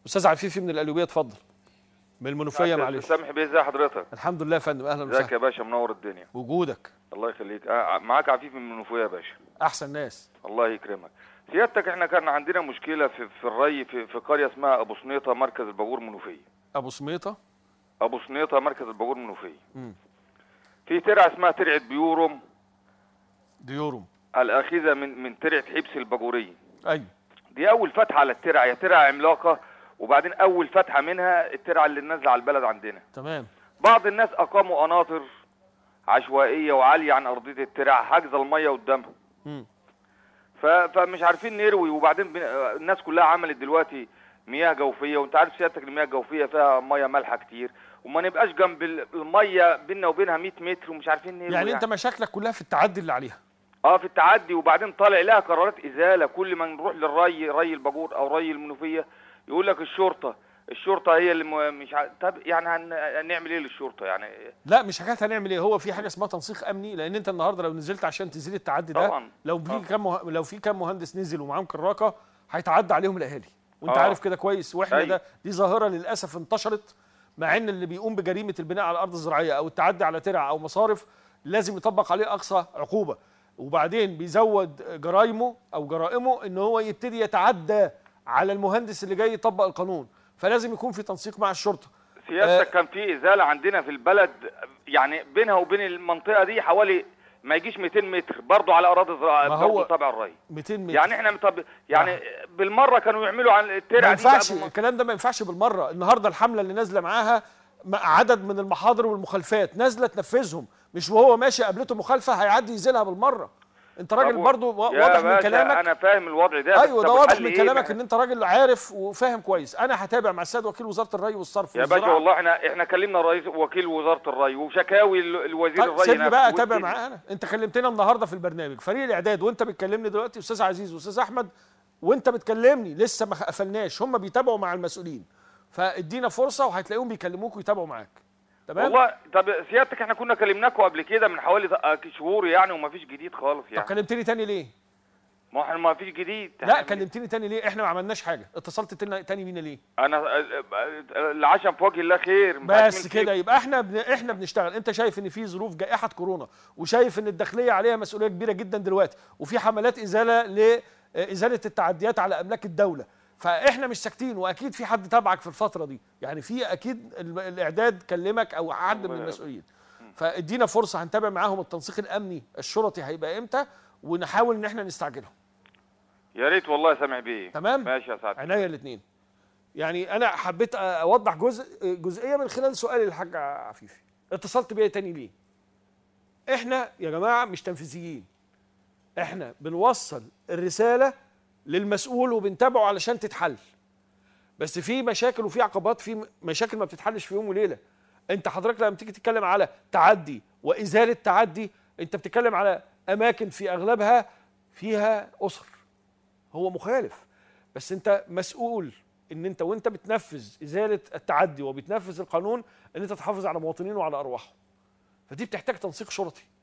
استاذ عفيفي من القليوبيه اتفضل من المنوفيه معلش سامح بيه ازي حضرتك الحمد لله يا فندم اهلا ازيك يا وسهلا باشا منور الدنيا وجودك الله يخليك آه معاك عفيف من المنوفيه يا باشا احسن ناس الله يكرمك سيادتك احنا كان عندنا مشكله في في الري في, في قريه اسمها ابو سنيطه مركز الباجور منوفيه ابو سميطه ابو سنيطه مركز الباجور منوفيه مم. في ترعه اسمها ترعه بيورم ديورم الاخذه من من ترعه حبس الباجوريه ايوه دي اول فتحه على الترعه هي ترعه عملاقه وبعدين اول فتحه منها الترعه اللي نازله على البلد عندنا تمام بعض الناس اقاموا قناطر عشوائيه وعاليه عن ارضيه الترع حاجزه الميه قدامها مم. ف... فمش عارفين نروي وبعدين بن... الناس كلها عملت دلوقتي مياه جوفيه وانت عارف سيادتك المياه الجوفيه فيها ميه مالحه كتير وما نبقاش جنب ال- الميه بيننا وبينها 100 متر ومش عارفين نروي يعني انت مشاكلك كلها في التعدي اللي عليها اه في التعدي وبعدين طالع لها قرارات ازاله كل ما نروح للري ري الباجور او ري المنوفيه يقول لك الشرطه الشرطه هي اللي م... مش ع... طب يعني هن... هنعمل ايه للشرطه يعني لا مش حكايه هنعمل ايه هو في حاجه اسمها تنسيق امني لان انت النهارده لو نزلت عشان تزيل التعدي ده طبعاً. لو في طبعاً. كام مه... لو في كام مهندس نزل ومعاهم كراكه هيتعدى عليهم الاهالي وانت آه. عارف كده كويس واحنا أيوة. ده دي ظاهره للاسف انتشرت مع ان اللي بيقوم بجريمه البناء على الارض الزراعيه او التعدي على ترع او مصارف لازم يطبق عليه اقصى عقوبه وبعدين بيزود جرايمه او جرائمه ان هو يبتدي يتعدى على المهندس اللي جاي يطبق القانون فلازم يكون في تنسيق مع الشرطه سيادتك كان في ازاله عندنا في البلد يعني بينها وبين المنطقه دي حوالي ما يجيش 200 متر برضه على اراضي زراعيه ما هو- برضه تبع الري 200 متر يعني احنا طب يعني بالمره كانوا يعملوا عن ما الترعه دي ينفعش بقى بالم- الكلام ده ما ينفعش بالمره النهارده الحمله اللي نازله معاها م- عدد من المحاضر والمخالفات نازله تنفذهم مش وهو ماشي قابلته مخالفه هيعدي يزيلها بالمره انت راجل طب و- برضو وا- يا واضح من باشا كلامك انا فاهم الوضع ده بس ايوه طب ده واضح الحل من إيه؟ كلامك ما- ان انت راجل عارف وفاهم كويس انا هتابع مع السيد وكيل وزاره الري والصرف يا باشا والزراعة. والله احنا احنا كلمنا رئيس وكيل وزاره الري وشكاوي ال- الوزير طيب الري سيبني نفسه بقى اتابع والدنيا. معاه انا انت كلمتنا النهارده في البرنامج فريق الاعداد وانت بتكلمني دلوقتي استاذ عزيز واستاذ احمد وانت بتكلمني لسه ما قفلناش هم بيتابعوا مع المسؤولين فادينا فرصه وهتلاقيهم بيكلموك ويتابعوا معاك تمام والله طب سيادتك احنا كنا كلمناكم قبل كده من حوالي ط- شهور يعني وما فيش جديد خالص طب يعني كلمتني تاني ليه ما احنا ما فيش جديد لا كلمتني تاني ليه احنا ما عملناش حاجه اتصلت تاني تاني بينا ليه انا العشم في وجه الله خير مش عارف بس مين كده فيكم. يبقى احنا بن... احنا بنشتغل انت شايف ان في ظروف جائحه كورونا وشايف ان الداخليه عليها مسؤوليه كبيره جدا دلوقتي وفي حملات ازاله لازاله التعديات على املاك الدوله فاحنا مش ساكتين واكيد في حد تابعك في الفتره دي يعني في اكيد ال- الاعداد كلمك او حد من المسؤولين فادينا فرصه هنتابع معاهم التنسيق الامني الشرطي هيبقى امتى ونحاول ان احنا نستعجلهم يا ريت والله يا سامح بيه تمام ماشي يا سعد عينيا الاثنين يعني انا حبيت اوضح جزء جزئيه من خلال سؤالي للحاج عفيفي اتصلت بيا تاني ليه احنا يا جماعه مش تنفيذيين احنا بنوصل الرساله للمسؤول وبنتابعه علشان تتحل بس في مشاكل وفي عقبات في مشاكل ما بتتحلش في يوم وليله انت حضرتك لما تيجي تتكلم على تعدي وازاله تعدي انت بتتكلم على اماكن في اغلبها فيها اسر هو مخالف بس انت مسؤول ان انت وانت بتنفذ ازاله التعدي وبتنفذ القانون ان انت تحافظ على مواطنين وعلى ارواحهم فدي بتحتاج تنسيق شرطي